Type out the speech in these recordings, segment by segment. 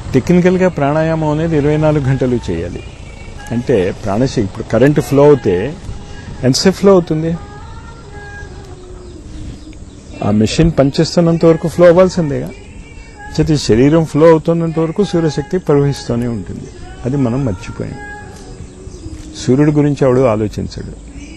టెక్నికల్గా ప్రాణాయామం అనేది ఇరవై నాలుగు గంటలు చేయాలి అంటే ప్రాణశక్తి ఇప్పుడు కరెంటు ఫ్లో అవుతే ఎంతసేపు ఫ్లో అవుతుంది ఆ మెషిన్ పనిచేస్తున్నంత వరకు ఫ్లో అవ్వాల్సిందేగా చేతి శరీరం ఫ్లో అవుతున్నంత వరకు సూర్యశక్తి ప్రవహిస్తూనే ఉంటుంది అది మనం మర్చిపోయాం సూర్యుడి గురించి ఎవడు ఆలోచించడు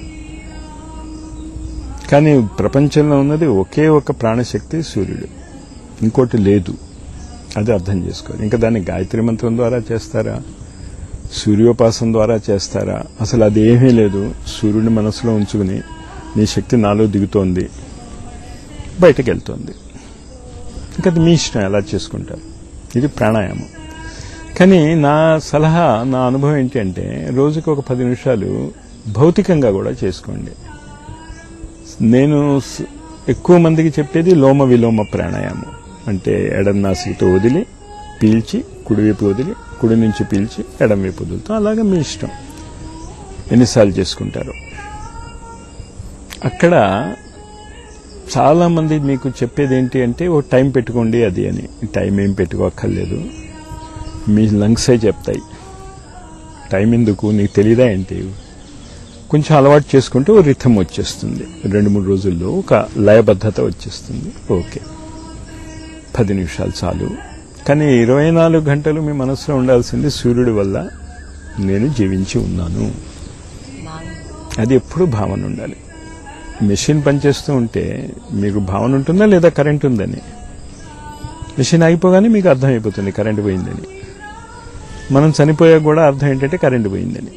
కానీ ప్రపంచంలో ఉన్నది ఒకే ఒక ప్రాణశక్తి సూర్యుడు ఇంకోటి లేదు అది అర్థం చేసుకోవాలి ఇంకా దాన్ని గాయత్రి మంత్రం ద్వారా చేస్తారా సూర్యోపాసన ద్వారా చేస్తారా అసలు అది ఏమీ లేదు సూర్యుడిని మనసులో ఉంచుకుని నీ శక్తి నాలో దిగుతోంది బయటకు వెళ్తోంది ఇంకా అది మీ ఇష్టం ఎలా చేసుకుంటారు ఇది ప్రాణాయామం కానీ నా సలహా నా అనుభవం ఏంటి అంటే రోజుకి ఒక పది నిమిషాలు భౌతికంగా కూడా చేసుకోండి నేను స్- ఎక్కువ మందికి చెప్పేది లోమ విలోమ ప్రాణాయామం అంటే ఎడన్నాసితో వదిలి పీల్చి కుడివైపు వదిలి కుడి నుంచి పీల్చి ఎడంవైపు వదులుతాం అలాగే మీ ఇష్టం ఎన్నిసార్లు చేసుకుంటారు అక్కడ చాలా మంది మీకు చెప్పేది ఏంటి అంటే ఓ టైం పెట్టుకోండి అది అని టైం ఏం పెట్టుకోక్కర్లేదు మీ లంగ్సే చెప్తాయి టైం ఎందుకు నీకు తెలియదా ఏంటి కొంచెం అలవాటు చేసుకుంటే ఓ రిథం వచ్చేస్తుంది రెండు మూడు రోజుల్లో ఒక లయబద్ధత వచ్చేస్తుంది ఓకే పది నిమిషాలు చాలు కానీ ఇరవై నాలుగు గంటలు మీ మనసులో ఉండాల్సింది సూర్యుడి వల్ల నేను జీవించి ఉన్నాను అది ఎప్పుడు భావన ఉండాలి మెషిన్ పనిచేస్తూ ఉంటే మీకు భావన ఉంటుందా లేదా కరెంట్ ఉందని మెషిన్ ఆగిపోగానే మీకు అర్థమైపోతుంది కరెంట్ పోయిందని మనం చనిపోయాక కూడా అర్థం ఏంటంటే కరెంట్ పోయిందని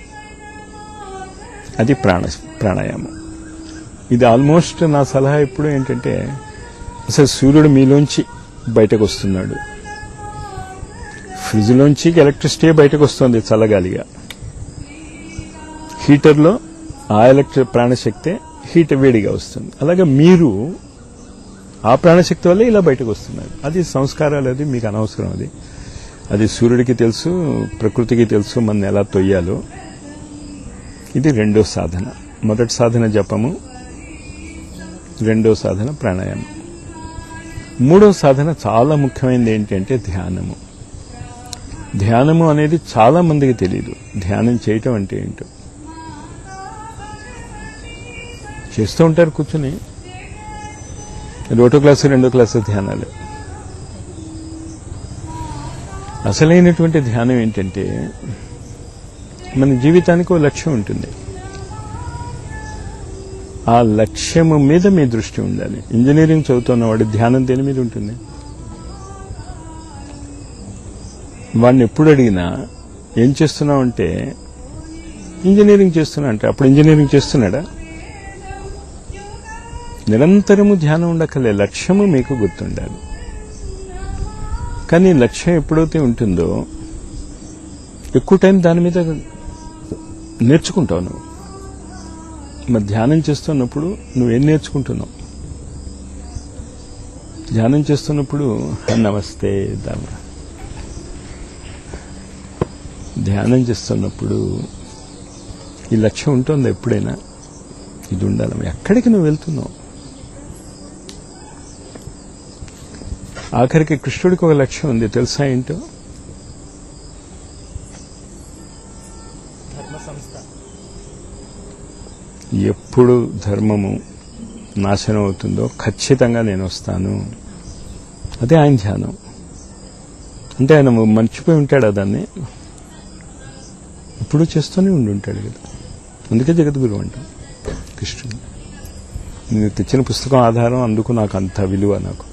అది ప్రాణ ప్రాణాయామం ఇది ఆల్మోస్ట్ నా సలహా ఇప్పుడు ఏంటంటే అసలు సూర్యుడు మీలోంచి బయటకు వస్తున్నాడు ఫ్రిడ్జ్లోంచి ఎలక్ట్రిసిటీ బయటకు వస్తుంది చల్లగాలిగా హీటర్లో ఆ ఎలక్ట్రిక్ ప్రాణశక్తే హీట్ వేడిగా వస్తుంది అలాగే మీరు ఆ ప్రాణశక్తి వల్ల ఇలా బయటకు వస్తున్నారు అది సంస్కారాలు అది మీకు అనవసరం అది అది సూర్యుడికి తెలుసు ప్రకృతికి తెలుసు మన ఎలా తొయ్యాలో ఇది రెండో సాధన మొదటి సాధన జపము రెండో సాధన ప్రాణాయామం మూడో సాధన చాలా ముఖ్యమైనది ఏంటంటే ధ్యానము ధ్యానము అనేది చాలా మందికి తెలియదు ధ్యానం చేయటం అంటే ఏంటో చేస్తూ ఉంటారు కూర్చుని ఇది ఒకటో క్లాసు రెండో క్లాసు ధ్యానాలు అసలైనటువంటి ధ్యానం ఏంటంటే మన జీవితానికి ఒక లక్ష్యం ఉంటుంది ఆ లక్ష్యము మీద మీ దృష్టి ఉండాలి ఇంజనీరింగ్ చదువుతున్న వాడి ధ్యానం దేని మీద ఉంటుంది వాడిని ఎప్పుడు అడిగినా ఏం చేస్తున్నావు అంటే ఇంజనీరింగ్ చేస్తున్నా అంటే అప్పుడు ఇంజనీరింగ్ చేస్తున్నాడా నిరంతరము ధ్యానం ఉండకలే లక్ష్యము మీకు గుర్తుండాలి కానీ లక్ష్యం ఎప్పుడైతే ఉంటుందో ఎక్కువ టైం దాని మీద నేర్చుకుంటావు నువ్వు మరి ధ్యానం చేస్తున్నప్పుడు నువ్వేం నేర్చుకుంటున్నావు ధ్యానం చేస్తున్నప్పుడు నమస్తే దామ ధ్యానం చేస్తున్నప్పుడు ఈ లక్ష్యం ఉంటుంది ఎప్పుడైనా ఇది ఉండాలి ఎక్కడికి నువ్వు వెళ్తున్నావు ఆఖరికి కృష్ణుడికి ఒక లక్ష్యం ఉంది తెలుసా ఏంటో ధర్మ సంస్థ ఎప్పుడు ధర్మము నాశనం అవుతుందో ఖచ్చితంగా నేను వస్తాను అదే ఆయన ధ్యానం అంటే ఆయన మర్చిపోయి ఉంటాడు దాన్ని ఇప్పుడు చేస్తూనే ఉండి ఉంటాడు కదా అందుకే జగద్గురు అంటాం కృష్ణుడు నేను తెచ్చిన పుస్తకం ఆధారం అందుకు నాకు అంత విలువ నాకు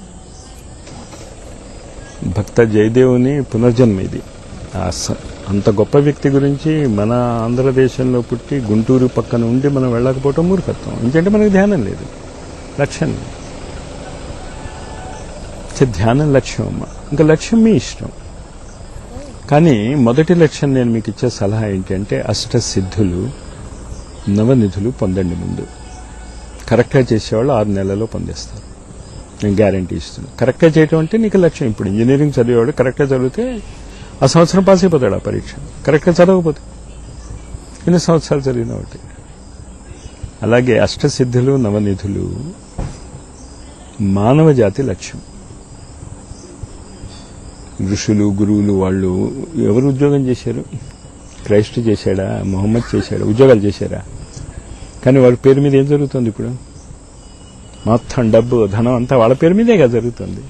భక్త జయదేవుని పునర్జన్మ ఇది ఆ స- అంత గొప్ప వ్యక్తి గురించి మన ఆంధ్రదేశంలో పుట్టి గుంటూరు పక్కన ఉండి మనం వెళ్ళకపోవటం మూర్ఖత్వం ఎందుకంటే మనకి ధ్యానం లేదు లక్ష్యం లేదు చ ధ్యానం లక్ష్యం అమ్మ ఇంకా లక్ష్యం మీ ఇష్టం కానీ మొదటి లక్ష్యం నేను మీకు ఇచ్చే సలహా ఏంటంటే అష్ట సిద్ధులు నవనిధులు పొందండి ముందు కరెక్ట్గా చేసేవాళ్ళు ఆరు నెలల్లో పొందేస్తారు నేను గ్యారంటీ ఇస్తున్నాను కరెక్ట్గా చేయటం అంటే నీకు లక్ష్యం ఇప్పుడు ఇంజనీరింగ్ చదివేవాడు కరెక్ట్గా చదివితే ఆ సంవత్సరం పాస్ అయిపోతాడు ఆ పరీక్ష కరెక్ట్గా చదవకపోతే ఎన్ని సంవత్సరాలు చదివిన ఒకటి అలాగే అష్టసిద్ధులు నవనిధులు మానవ జాతి లక్ష్యం ఋషులు గురువులు వాళ్ళు ఎవరు ఉద్యోగం చేశారు క్రైస్ట్ చేశాడా మొహమ్మద్ చేశాడా ఉద్యోగాలు చేశారా కానీ వాళ్ళ పేరు మీద ఏం జరుగుతుంది ఇప్పుడు మొత్తం డబ్బు ధనం అంతా వాళ్ళ పేరు మీదేగా జరుగుతుంది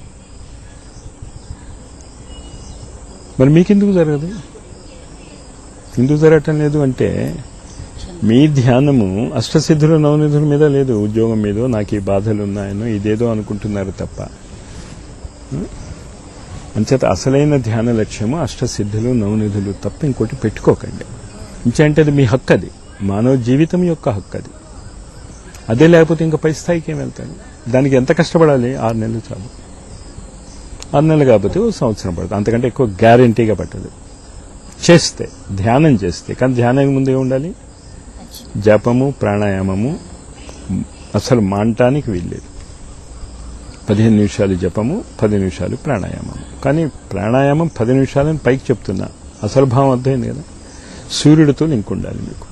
మరి మీకెందుకు జరగదు ఎందుకు జరగటం లేదు అంటే మీ ధ్యానము అష్టసిద్ధులు నవనిధుల మీద లేదు ఉద్యోగం మీదో నాకు ఈ బాధలు ఉన్నాయనో ఇదేదో అనుకుంటున్నారు తప్ప అంచేత అసలైన ధ్యాన లక్ష్యము అష్టసిద్ధులు నవనిధులు తప్ప ఇంకోటి పెట్టుకోకండి ఇంకంటే అది మీ హక్కు అది మానవ జీవితం యొక్క హక్కు అది అదే లేకపోతే ఇంకా పై స్థాయికి ఏం వెళ్తాను దానికి ఎంత కష్టపడాలి ఆరు నెలలు చాలు ఆరు నెలలు కాకపోతే ఓ సంవత్సరం పడుతుంది అంతకంటే ఎక్కువ గ్యారంటీగా పట్టదు చేస్తే ధ్యానం చేస్తే కానీ ధ్యానానికి ముందు ఏమి ఉండాలి జపము ప్రాణాయామము అసలు మాంటానికి వీల్లేదు పదిహేను నిమిషాలు జపము పది నిమిషాలు ప్రాణాయామము కానీ ప్రాణాయామం పది నిమిషాలని పైకి చెప్తున్నా అసలు భావం అర్థమైంది కదా సూర్యుడితో లింక్ ఉండాలి మీకు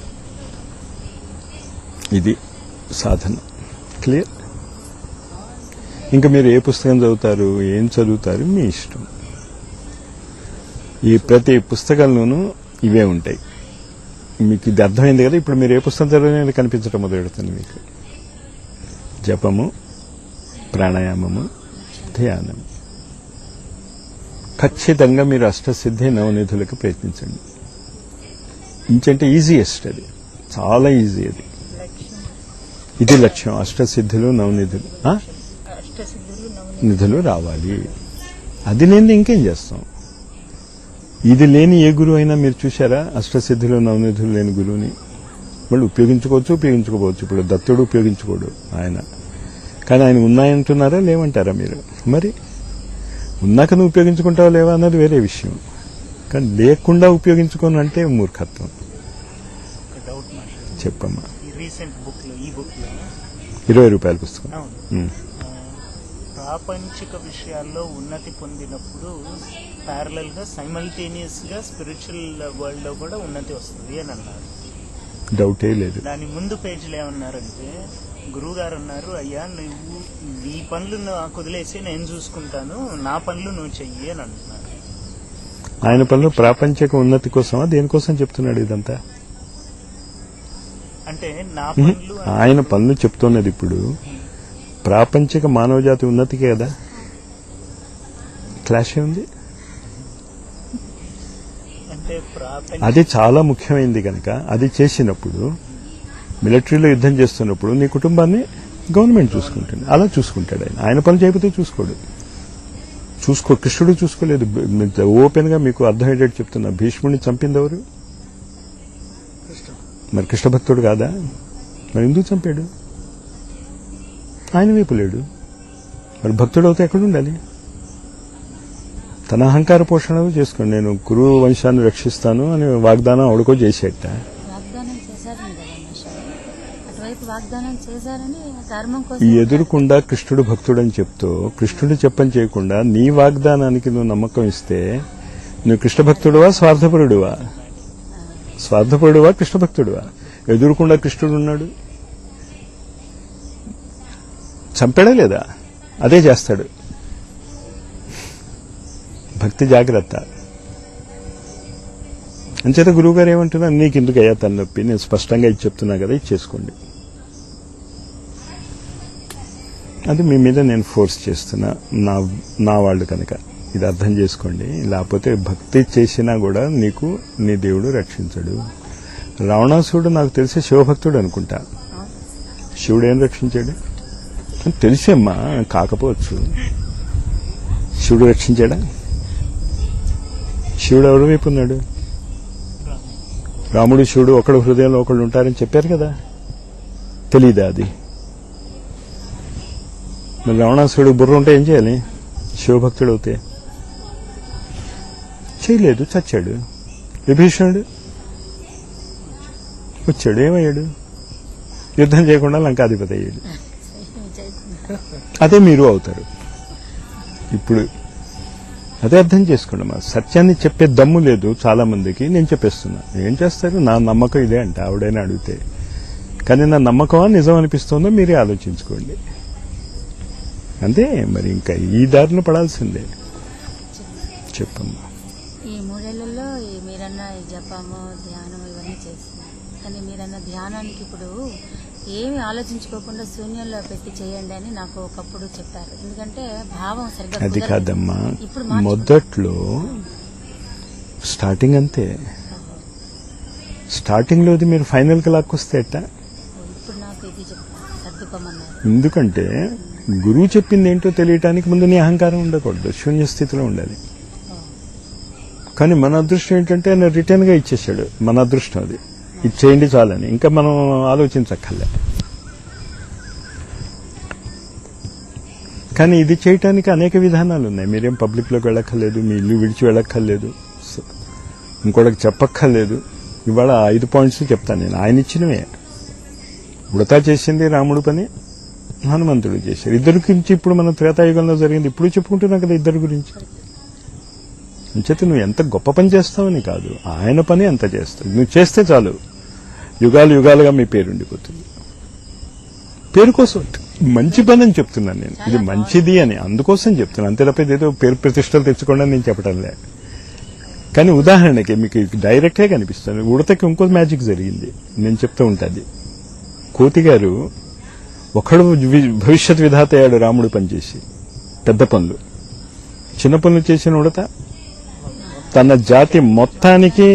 ఇది సాధన క్లియర్ ఇంకా మీరు ఏ పుస్తకం చదువుతారు ఏం చదువుతారు మీ ఇష్టం ఈ ప్రతి పుస్తకంలోనూ ఇవే ఉంటాయి మీకు ఇది అర్థమైంది కదా ఇప్పుడు మీరు ఏ పుస్తకం చదివినది కనిపించడం మొదలెడుతుంది మీకు జపము ప్రాణాయామము ధ్యానం ఖచ్చితంగా మీరు అష్టసిద్ధి నవనిధులకు ప్రయత్నించండి ఇంకంటే ఈజీయెస్ట్ అది చాలా ఈజీ అది ఇది లక్ష్యం అష్టసిద్ధులు నవనిధులు ఆ? అష్టసిద్ధులు నవని నిధులు రావాలి అది లేని ఇంకేం చేస్తాం ఇది లేని ఏ గురువు అయినా మీరు చూశారా అష్టసిద్ధులు నవనిధులు లేని గురువుని వాళ్ళు ఉపయోగించుకోవచ్చు ఉపయోగించుకోవచ్చు ఇప్పుడు దత్తుడు ఉపయోగించుకోడు ఆయన కానీ ఆయన ఉన్నాయంటున్నారా లేవంటారా మీరు మరి ఉన్నాక నువ్వు ఉపయోగించుకుంటావా లేవా అన్నది వేరే విషయం కానీ లేకుండా ఉపయోగించుకోను అంటే మూర్ఖత్వం ఒక డౌట్ మాస్టర్ చెప్పమ్మా ఈ రీసెంట్ బుక్ లో ఈ బుక్ లో ఇరవై రూపాయల పుస్తకం అవును ఉమ్. ఆ, ప్రాపంచిక విషయాల్లో ఉన్నతి పొందినప్పుడు ప్యారలల్ గా సైమల్టేనియస్ గా స్పిరిచువల్ వరల్డ్ లో కూడా ఉన్నతి వస్తుంది అని అన్నారు డౌటే లేదు దాని ముందు పేజీలో ఏమన్నారంటే గురువు గారు అన్నారు అయ్యా నువ్వు నీ పనులు నాకు వదిలేసి నేను చూసుకుంటాను నా పనులు నువ్వు చెయ్యి అని అంటున్నారు ఆయన పనులు ప్రాపంచిక ఉన్నతి కోసమా దేనికోసం చెప్తున్నాడు ఇదంతా అంటే నా ఉహు. పనులు ఆయన పనులు చెప్తున్నది ఇప్పుడు ప్రాపంచిక మానవజాతి ఉన్నతికే కదా క్లాష్ ఉంది అంటే ప్రాపంచ అది చాలా ముఖ్యమైనది కనుక అది చేసినప్పుడు మిలిటరీలో యుద్ధం చేస్తున్నప్పుడు నీ కుటుంబాన్ని గవర్నమెంట్ చూసుకుంటుంది అలా చూసుకుంటాడు ఆయన ఆయన పనులు చేయకపోతే చూసుకోడు చూసుకో కృష్ణుడు చూసుకోలేదు ఓపెన్ గా మీకు అర్థమయ్యేటట్టు చెప్తున్నా భీష్ముడిని చంపింది ఎవరు మరి కృష్ణ భక్తుడు కాదా మరి ఎందుకు చంపాడు ఆయన వైపు లేడు మరి భక్తుడు అవుతే ఎక్కడ ఉండాలి తన అహంకార పోషణ చేసుకోండి నేను కురు వంశాన్ని రక్షిస్తాను అని వాగ్దానం ఆవిడకో చేసేట వాగ్దానం చేశారని కదా మాస్టర్ అటువైపు వాగ్దానం చేశారని ధర్మం ఈ కోసం ఎదురుకుండా కృష్ణుడు భక్తుడు అని చెప్తూ కృష్ణుడు చెప్పని చేయకుండా నీ వాగ్దానానికి నువ్వు నమ్మకం ఇస్తే నువ్వు కృష్ణ భక్తుడువా స్వార్థపరుడువా స్వార్థపరుడువా కృష్ణ భక్తుడువా ఎదురుకుండా కృష్ణుడు ఉన్నాడు చంపాడా లేదా అదే చేస్తాడు భక్తి జాగ్రత్త అంచేత గురువు గారు ఏమంటున్నారు నీకు ఎందుకు అయ్యా తలనొప్పి నేను స్పష్టంగా ఇది చెప్తున్నా కదా ఇది చేసుకోండి అది మీ మీద నేను ఫోర్స్ చేస్తున్నా నా నా వాళ్ళు కనుక ఇది అర్థం చేసుకోండి లేకపోతే భక్తి చేసినా కూడా నీకు నీ దేవుడు రక్షించడు రావణాసుడు నాకు తెలిసి శివభక్తుడు అనుకుంటా శివుడు ఏం రక్షించాడు తెలిసేమ్మా కాకపోవచ్చు శివుడు రక్షించాడా శివుడు ఎవరి వైపు ఉన్నాడు రాముడు శివుడు ఒకడు హృదయంలో ఒకళ్ళు ఉంటారని చెప్పారు కదా తెలీదా అది మరి రావణాసుడు బుర్ర ఉంటే ఏం చేయాలి శివభక్తుడు అవుతే చేయలేదు చచ్చాడు విభీషణుడు వచ్చాడు ఏమయ్యాడు యుద్ధం చేయకుండా లంకాధిపతి అయ్యాడు అదే మీరు అవుతారు ఇప్పుడు అదే అర్థం చేసుకోండి మా సత్యాన్ని చెప్పే దమ్ము లేదు చాలా మందికి నేను చెప్పేస్తున్నా ఏం చేస్తారు నా నమ్మకం ఇదే అంటే ఆవిడైనా అడిగితే కానీ నా నమ్మకమా నిజం అనిపిస్తుందో మీరే ఆలోచించుకోండి అంతే మరి ఇంకా ఈ దారిలో పడాల్సిందే చెప్పమ్మా ఈ మూడేళ్లలో ఈ మీరన్న ఈ జపము ధ్యానం ఇవన్నీ చేస్తున్నారు కానీ మీరన్న ధ్యానానికి ఇప్పుడు ఏమి ఆలోచించుకోకుండా శూన్యంలో పెట్టి చేయండి అని నాకు ఒకప్పుడు చెప్పారు ఎందుకంటే భావం సరిగ్గా అది కుదరదు. కాదమ్మా ఇప్పుడు మార్చు- మొదట్లో స్టార్టింగ్ అంతే స్టార్టింగ్ లోది మీరు ఫైనల్ కి లాక్కొస్తే ఎట్టా ఇప్పుడు నాకు ఇది చెప్పారు సర్దుకోమన్నారు ఎందుకంటే గురువు చెప్పింది ఏంటో తెలియటానికి ముందు నీ అహంకారం ఉండకూడదు శూన్య స్థితిలో ఉండాలి కానీ మన అదృష్టం ఏంటంటే ఆయన రిటర్న్ గా ఇచ్చేసాడు మన అదృష్టం అది ఇది చేయండి చాలని ఇంకా మనం ఆలోచించక్కర్లే కానీ ఇది చేయటానికి అనేక విధానాలు ఉన్నాయి మీరేం పబ్లిక్ లోకి వెళ్ళక్కర్లేదు మీ ఇల్లు విడిచి వెళ్ళక్కర్లేదు స- ఇంకోటికి చెప్పక్కర్లేదు ఇవాళ ఆ ఐదు పాయింట్స్ చెప్తాను నేను ఆయన ఇచ్చినవే ఉడతా చేసింది రాముడు పని హనుమంతుడు చేశారు ఇద్దరు గురించి ఇప్పుడు మన త్రేతాయుగంలో జరిగింది ఇప్పుడు చెప్పుకుంటున్నాం కదా ఇద్దరు గురించి అంచేత నువ్వు ఎంత గొప్ప పని చేస్తావని కాదు ఆయన పని అంత చేస్తావు నువ్వు చేస్తే చాలు యుగాలు యుగాలుగా మీ పేరు ఉండిపోతుంది పేరు కోసం మంచి పని అని చెప్తున్నాను నేను ఇది మంచిది అని అందుకోసం చెప్తున్నాను అంతే తప్ప ఏదో పేరు ప్రతిష్టలు తెచ్చుకోండి అని నేను చెప్పడం లే కానీ ఉదాహరణకి మీకు డైరెక్ట్ గా కనిపిస్తుంది ఉడతకి ఇంకో మ్యాజిక్ జరిగింది నేను చెప్తూ ఉంటుంది కోతి గారు ఒకడు వి- భవిష్యత్ విధాత అయ్యాడు రాముడు పనిచేసి పెద్ద పనులు చిన్న పనులు చేసిన ఉడత తన జాతి మొత్తానికి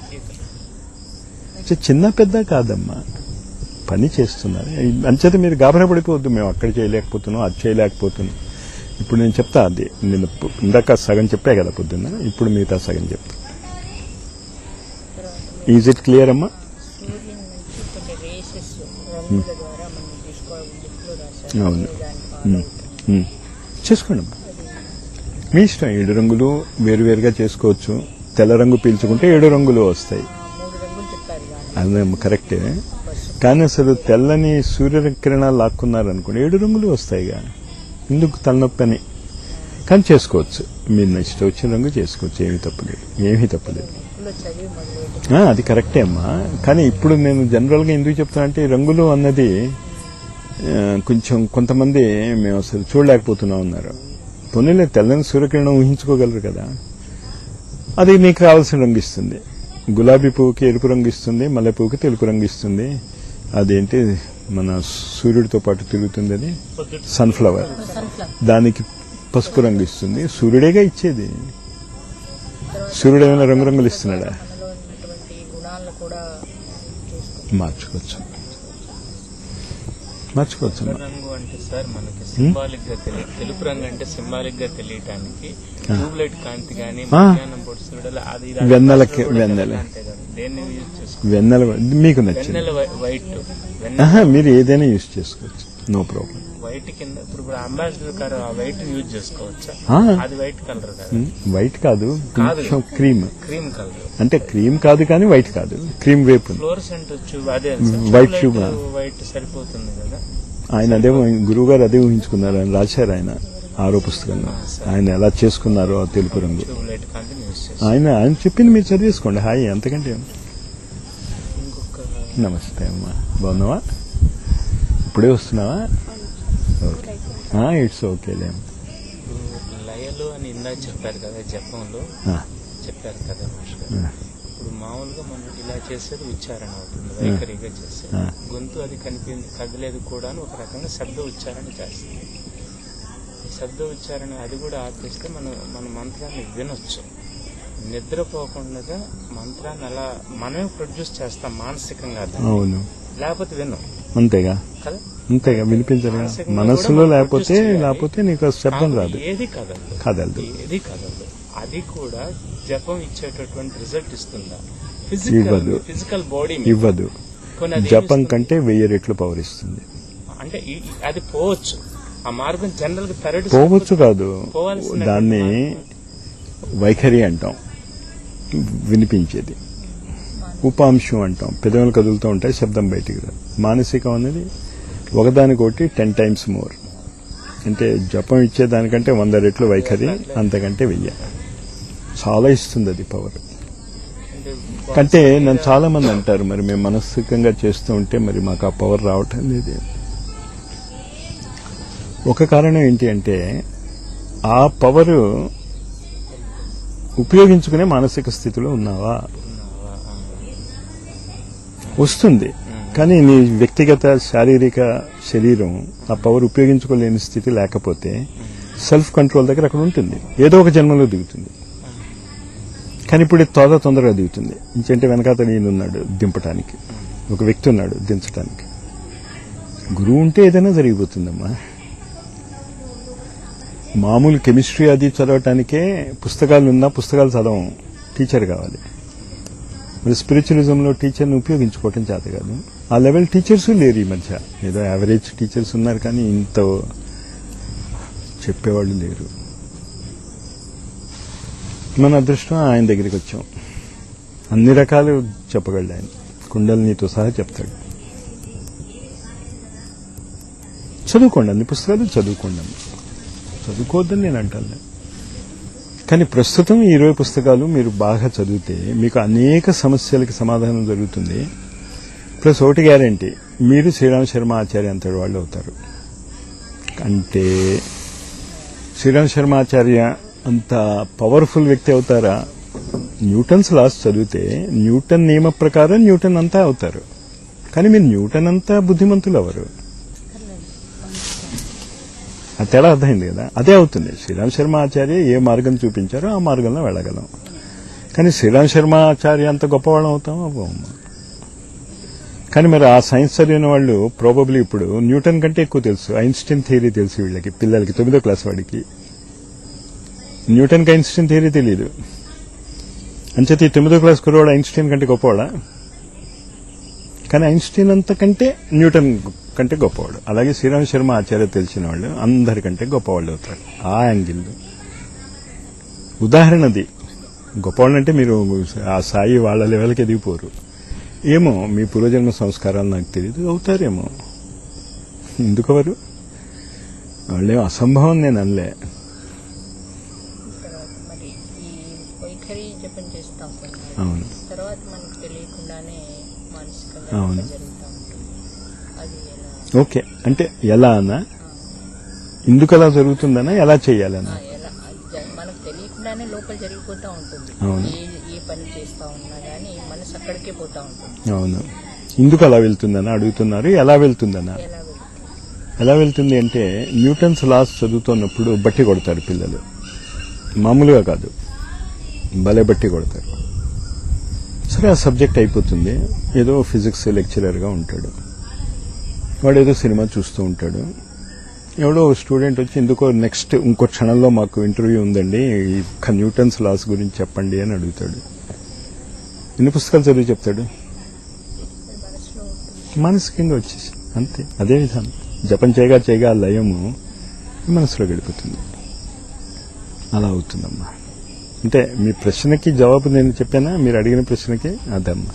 చి- చిన్న పెద్ద కాదమ్మా పని చేస్తున్నారు అంచేత మీరు గాబరా పడిపోవద్దు మేము అక్కడ చేయలేకపోతున్నాం అది చేయలేకపోతున్నాం ఇప్పుడు నేను చెప్తా అది నేను పు- ఇందాక సగం చెప్పా కదా పొద్దున్న ఇప్పుడు మిగతా సగం చెప్తా ఈజ్ ఇట్ క్లియర్ అమ్మా సూర్యుని నుంచి కొన్ని రేసెస్ రంగుల ద్వారా మనం తీసుకోవాలి బుక్లో రాశారు అవును. దాన్ని ఉమ్, ఉమ్. చేసుకోండి అమ్మా. మీ ఇష్టం ఏడు రంగులు వేరువేరుగా చేసుకోవచ్చు తెల్ల రంగు పీల్చుకుంటే ఏడు రంగులు వస్తాయి మూడు రంగులు చెప్పారు కానీ అదే కరెక్టే కానీ అసలు తెల్లని సూర్యకిరణాలు లాక్కున్నారు అనుకోండి ఏడు రంగులు వస్తాయిగా ఎందుకు తలనొప్పి అని కానీ చేసుకోవచ్చు మీరు ఇష్టం వచ్చిన రంగు చేసుకోవచ్చు ఏమీ తప్పలేదు ఏమీ తప్పలేదు బుక్లో చదివి మొదలెట్టి ఆ, అది కరెక్టే అమ్మా కానీ ఇప్పుడు నేను జనరల్ గా ఎందుకు చెప్తున్నా అంటే ఈ రంగులు అన్నది ఆ, కొంచెం కొంతమంది మేము అసలు చూడలేకపోతున్నాం అన్నారు పొన్నిలే తెల్లని సూర్యకిరణం ఊహించుకోగలరు కదా అది నీకు కావాల్సిన రంగు ఇస్తుంది గులాబీ పువ్వుకి ఎరుపు రంగు ఇస్తుంది మల్లె పువ్వుకి తెలుపు రంగు ఇస్తుంది అదేంటి మన సూర్యుడితో పాటు తిరుగుతుంది అది పొద్దుట సన్ఫ్లవర్ సన్ఫ్లవర్ దానికి పసుపు రంగు ఇస్తుంది సూర్యుడేగా ఇచ్చేది సూర్యుడు ఏమైనా రంగురంగులు ఇస్తున్నాడా మనలో ఉన్నటువంటి గుణాలను కూడా చూసుకుంటాం మార్చుకోవచ్చు మార్చుకోవచ్చు ఎర్ర రంగు అంటే సార్ మనకి సింబాలిక్ గా తెలియ తెలుపు రంగు అంటే సింబాలిక్ గా తెలియటానికి ట్యూబ్లైట్ కాంతి గానీ ఆ. మధ్యాహ్నం పొడి సూర్యుడు అది ఇది వెన్నెలకి- కూడా వెన్నెల. అంటే కదా. దేన్ని యూజ్ చేసుకో వెన్నెల మీకు నచ్చింది వెన్నెల వై- వైట్ ఆహా, మీరు ఏదైనా యూజ్ చేసుకోవచ్చు నో ప్రాబ్లం వైట్ కింద ఇప్పుడు ఇప్పుడు అంబాసిడర్ కార్ ఆ వైట్ యూజ్ చేసుకోవచ్చా ఆ. అది వైట్ కలర్ కదా వైట్ కాదు కాదు. కొంచెం క్రీమ్ క్రీమ్ కలర్ అంటే క్రీమ్ కాదు కానీ వైట్ కాదు క్రీమ్ వేపు ఫ్లోరసెంట్ ట్యూబ్ అదే White tube. వైట్ సరిపోతుంది కదా ఆయన అదే గురువు గారు అదే ఊహించుకున్నారు ఆయన రాశారు ఆయన ఆరో పుస్తకంలో ఆయన ఎలా చేసుకున్నారో ఆ తెలుపు రంగు ట్యూబ్ లైట్ కాంతిని యూజ్ చేస్తాం ఆయన ఆయన చెప్పింది మీరు చదివేసుకోండి హాయ్ అంతకంటే ఏం. ఇంకొక నమస్తే అమ్మా బాగున్నావా ఇప్పుడే వస్తున్నావా ఓకే ఇట్స్ ఓకేలే ఇప్పుడు లయలు అని ఇందాక చెప్పారు కదా జపంలో ఆ, చెప్పారు కదా మాస్టర్ గారు. ఆ, ఇప్పుడు మామూలుగా మనం ఇలా చేసేది ఉచ్చారణ అవుతుంది వైఖరిగా చేసేది ఆ. గొంతు అది కనిపి కదలేదు కూడా అని ఒక రకంగా శబ్ద ఉచ్చారణ చేస్తుంది ఈ శబ్ద ఉచ్చారణ అది కూడా ఆపేస్తే మనం మన మంత్రాన్ని వినొచ్చు నిద్రపోకుండా మంత్రాన్ని అలా మనమే ప్రొడ్యూస్ చేస్తాం మానసికంగా దాన్ని. అవును లేకపోతే వినం అంతేగా కదా అంతేగా వినిపించరు మానసికంగా మనస్సులో కూడా మనం లేకపోతే produce చేయాలి. లేకపోతే నీకు ఆ శబ్దం కాదు, రాదు ఏది కదలదు కదలదు ఏది కదలదు అది కూడా జపం ఇచ్చేటటువంటి రిజల్ట్ ఇస్తుందా ఇవ్వదు. ఫిజికల్ ఫిజికల్ బాడీ ఇవ్వదు కొన్ని అది జపం ఏమిస్తుంది? కంటే వెయ్యి రెట్లు పవర్ ఇస్తుంది అంటే ఈ- ఈ- అది పోవచ్చు ఆ మార్గం జనరల్ గా థర్డ్ పోవచ్చు కాదు పోవాల్సిన దాన్ని వైఖరి అంటాం వినిపించేది ఉపాంశం అంటాం పెదవులు కదులుతూ ఉంటాయి శబ్దం బయటికి రాదు మానసికం అనేది ఒకదానికొకటి టెన్ టైమ్స్ మోర్ అంటే జపం ఇచ్చే దానికంటే వంద రెట్లు వైఖరి అంతకంటే వెయ్యి చాలా ఇస్తుంది అది పవర్ అంటే నన్ను చాలా మంది అంటారు మరి మేము మనస్సుకంగా చేస్తూ ఉంటే మరి మాకు ఆ పవర్ రావటం లేదు ఒక కారణం ఏంటి అంటే ఆ పవర్ ఉపయోగించుకునే మానసిక స్థితిలో ఉన్నావా ఉన్నావా? ఆ. వస్తుంది కానీ నీ వ్యక్తిగత శారీరక శరీరం ఆ పవర్ ఉపయోగించుకోలేని స్థితి లేకపోతే సెల్ఫ్ కంట్రోల్ దగ్గర అక్కడ ఉంటుంది ఏదో ఒక జన్మలో దిగుతుంది కానీ ఇప్పుడు ఇది తోద తొందరగా దిగుతుంది ఇంకంటే వెనకాత నేనున్నాడు దింపటానికి ఒక వ్యక్తి ఉన్నాడు దించటానికి గురువు ఉంటే ఏదైనా జరిగిపోతుందమ్మా మామూలు కెమిస్ట్రీ అది చదవటానికే పుస్తకాలు ఉన్నా పుస్తకాలు చదవం టీచర్ కావాలి మరి స్పిరిచువలిజంలో టీచర్ని ఉపయోగించుకోవటం చేత కాదు ఆ లెవెల్ టీచర్స్ లేరు ఈ మధ్య ఏదో యావరేజ్ టీచర్స్ ఉన్నారు కానీ ఇంత చెప్పేవాళ్ళు లేరు మన అదృష్టం ఆయన దగ్గరికి వచ్చాం అన్ని రకాలు చెప్పగలడు ఆయన కుండలినితో సహా చెప్తాడు చదువుకోండి అన్ని పుస్తకాలు చదువుకోండి అమ్మ. చదువుకోవద్దని నేను అంటాను కానీ ప్రస్తుతం ఈ ఇరవై పుస్తకాలు మీరు బాగా చదివితే మీకు అనేక సమస్యలకి సమాధానం జరుగుతుంది ప్లస్ ఒకటి గ్యారంటీ మీరు శ్రీరామ్ శర్మ ఆచార్య అంతటి వాళ్ళు అవుతారు అంటే శ్రీరామ్ శర్మ ఆచార్య అంత పవర్ఫుల్ వ్యక్తి అవుతారా న్యూటన్స్ లాస్ చదివితే న్యూటన్ నియమ ప్రకారం న్యూటన్ అంతా అవుతారు కానీ మీరు న్యూటన్ అంతా బుద్ధిమంతులు అవరు ఆ తేడా అర్థమైంది కదా అదే అవుతుంది శ్రీరామ్ శర్మ ఆచార్య ఏ మార్గం చూపించారో ఆ మార్గంలో వెళ్ళగలం కానీ శ్రీరామ్ శర్మ ఆచార్య అంత గొప్పవాళ్ళం అవుతాం అవ్వము కానీ మరి ఆ సైన్స్ చదివిన వాళ్ళు ప్రాబబ్లీ ఇప్పుడు న్యూటన్ కంటే ఎక్కువ తెలుసు ఐన్స్టీన్ థియరీ తెలుసు వీళ్ళకి పిల్లలకి తొమ్మిదో క్లాస్ వాడికి న్యూటన్కి ఐన్స్టీన్ థియరీ తెలియదు అంచేత ఈ తొమ్మిదో క్లాస్ కురవాడు ఐన్స్టీన్ కంటే గొప్పవాడా కానీ ఐన్స్టీన్ అంతకంటే న్యూటన్ కంటే గొప్పవాడు అలాగే శ్రీరామ్ శర్మ ఆచార్య తెలిసిన వాళ్ళు అందరికంటే గొప్పవాళ్ళు అవుతారు ఆ యాంగిల్ ఉదాహరణది గొప్పవాళ్ళు అంటే మీరు ఆ సాయి వాళ్ళ లెవెల్కి ఎదిగిపోరు ఏమో మీ పూర్వజన్మ సంస్కారాలు నాకు తెలియదు అవుతారేమో ఎందుకవరు వాళ్ళేం అసంభవం నేను అనలే తర్వాత మరి ఈ వైఖరి జపం చేస్తాం కొన్ని అవును తర్వాత మనకు తెలియకుండానే మానసికంగా అవును. ఇట్లా జరుగుతూ ఉంటుంది అది ఎలా ఓకే అంటే ఎలా అన్నా ఎందుకు అలా జరుగుతుందనా ఎలా చేయాలన్నా ఆ, ఎలా అది జ- మనకు తెలియకుండానే లోపల జరిగిపోతూ ఉంటుంది అవును. ఏ ఏ పని చేస్తా ఉన్నా గానీ మనసు అక్కడికే పోతా ఉంటుంది అవును ఎందుకు అలా వెళ్తుందనా అడుగుతున్నారు ఎలా వెళ్తుందనా ఎలా వెళ్తుంది ఎలా వెళ్తుంది అంటే న్యూటన్స్ లాస్ చదువుతున్నప్పుడు బట్టి కొడతారు పిల్లలు మామూలుగా కాదు భలే బట్టి కొడతారు సరే ఆ సబ్జెక్ట్ అయిపోతుంది ఏదో ఫిజిక్స్ లెక్చరర్గా ఉంటాడు వాడు ఏదో సినిమా చూస్తూ ఉంటాడు ఎవడో స్టూడెంట్ వచ్చి ఎందుకో నెక్స్ట్ ఇంకో క్షణంలో మాకు ఇంటర్వ్యూ ఉందండి ఈ ఒక్క న్యూటన్స్ లాస్ గురించి చెప్పండి అని అడుగుతాడు ఎన్ని పుస్తకాలు చదివి చెప్తాడు మనసులో ఉంటుంది మానసికంగా వచ్చేసి అంతే అదే విధానం జపం చేయగా చేయగా ఆ లయము మనసులో గడిపోతుంది అలా అవుతుందమ్మా అంటే మీ ప్రశ్నకి జవాబు నేను చెప్పానా మీరు అడిగిన ప్రశ్నకి అదమ్మా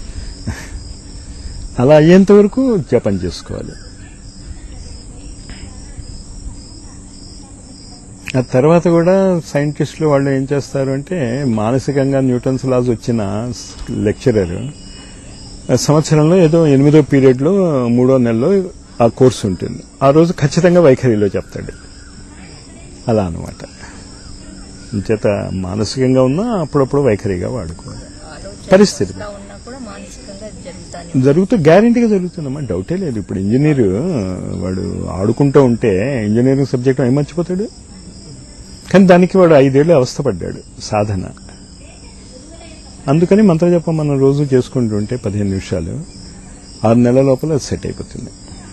అలా అయ్యేంత వరకు జపం చేసుకోవాలి ఆ తర్వాత కూడా సైంటిస్టులు వాళ్ళు ఏం చేస్తారు అంటే మానసికంగా న్యూటన్స్ లాస్ వచ్చిన లెక్చరర్ సంవత్సరంలో ఏదో ఎనిమిదో పీరియడ్లో మూడో నెలలో ఆ కోర్సు ఉంటుంది ఆ రోజు ఖచ్చితంగా వైఖరిలో చెప్తాడు అలా అనమాట చేత మానసికంగా ఉన్నా అప్పుడప్పుడు వైఖరిగా వాడుకోవాలి ఆలోచన పరిస్థితి. వస్తా ఉన్నా కూడా మానసికంగా జరుగుతానే జరుగుతూ గ్యారంటీగా జరుగుతుందమ్మా డౌటే లేదు ఇప్పుడు ఇంజనీర్ వాడు ఆడుకుంటూ ఉంటే ఇంజనీరింగ్ సబ్జెక్ట్ ఏం మర్చిపోతాడు కానీ దానికి వాడు ఐదేళ్లు అవస్థపడ్డాడు సాధన అందుకని మంత్రజపం మనం రోజు చేసుకుంటుంటే పదిహేను నిమిషాలు ఆరు నెలల లోపల సెట్ అయిపోతుంది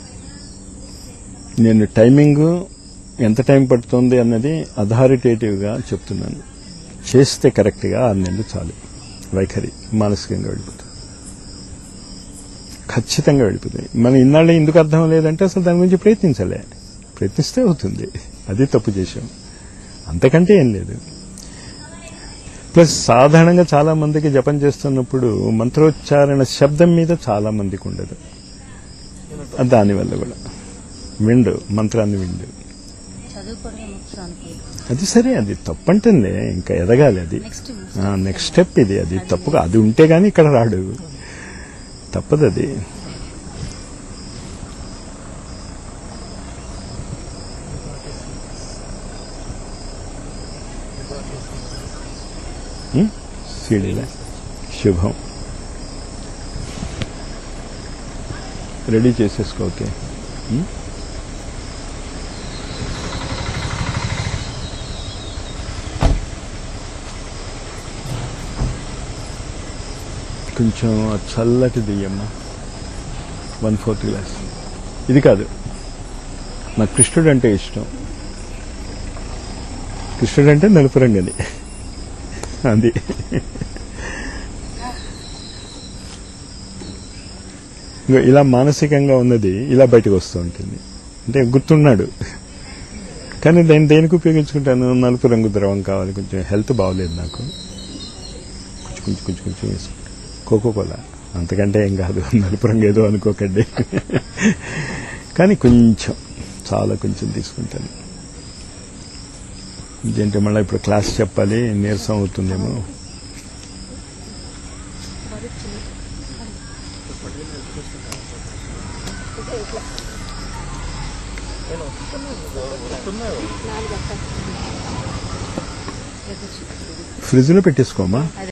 నేను టైమింగ్ ఎంత టైం పడుతుంది అన్నది అథారిటేటివ్గా చెప్తున్నాను చేస్తే కరెక్ట్గా ఆరు నెలలు చాలు వైఖరి మానసికంగా వెళ్ళిపోతుంది ఖచ్చితంగా వెళ్ళిపోతుంది మనం ఇన్నాళ్ళు ఎందుకు అర్థం లేదంటే అసలు దాని గురించి ప్రయత్నించలే ప్రయత్నిస్తే అవుతుంది అది తప్పు చేశాం అంతకంటే ఏం లేదు ప్లస్ సాధారణంగా చాలా మందికి జపం చేస్తున్నప్పుడు మంత్రోచ్చారణ శబ్దం మీద చాలా మందికి ఉండదు దానివల్ల కూడా విండు మంత్రాన్ని విండు చదువుకోవడమే ముఖ్యం అనుకుంటున్నాను అది సరే అది తప్పంటుందే ఇంకా ఎదగాలి అది నెక్స్ట్ నెక్స్ట్ స్టెప్ ఇది అది తప్పుగా అది ఉంటే గానీ ఇక్కడ రాడు తప్పదు అది సీడీలా శుభం రెడీ చేసేసుకో ఓకే ఉం? కొంచెం ఆ చల్లటి దియ్యమ్మా వన్ ఫోర్త్ గ్లాస్ ఇది కాదు నాకు కృష్ణుడు అంటే ఇష్టం కృష్ణుడు అంటే నలుపు రంగని అది ఇగో ఇలా మానసికంగా ఉన్నది ఇలా బయటకు వస్తూ ఉంటుంది అంటే గుర్తున్నాడు కానీ నేను దేనికి ఉపయోగించుకుంటాను నలుపు రంగు ద్రవం కావాలి కొంచెం హెల్త్ బాగోలేదు నాకు కొంచెం కొంచెం కొంచెం కొంచెం వేసుకుంటాను కోకో కోలా అంతకంటే ఏం కాదు నలుపు రంగు ఏదో అనుకోకండి కానీ కొంచెం చాలా కొంచెం తీసుకుంటాను ఇదేంటి మళ్ళీ ఇప్పుడు క్లాస్ చెప్పాలి నీరసం అవుతుందేమో ఫ్రిడ్జ్లో పెట్టేసుకోమా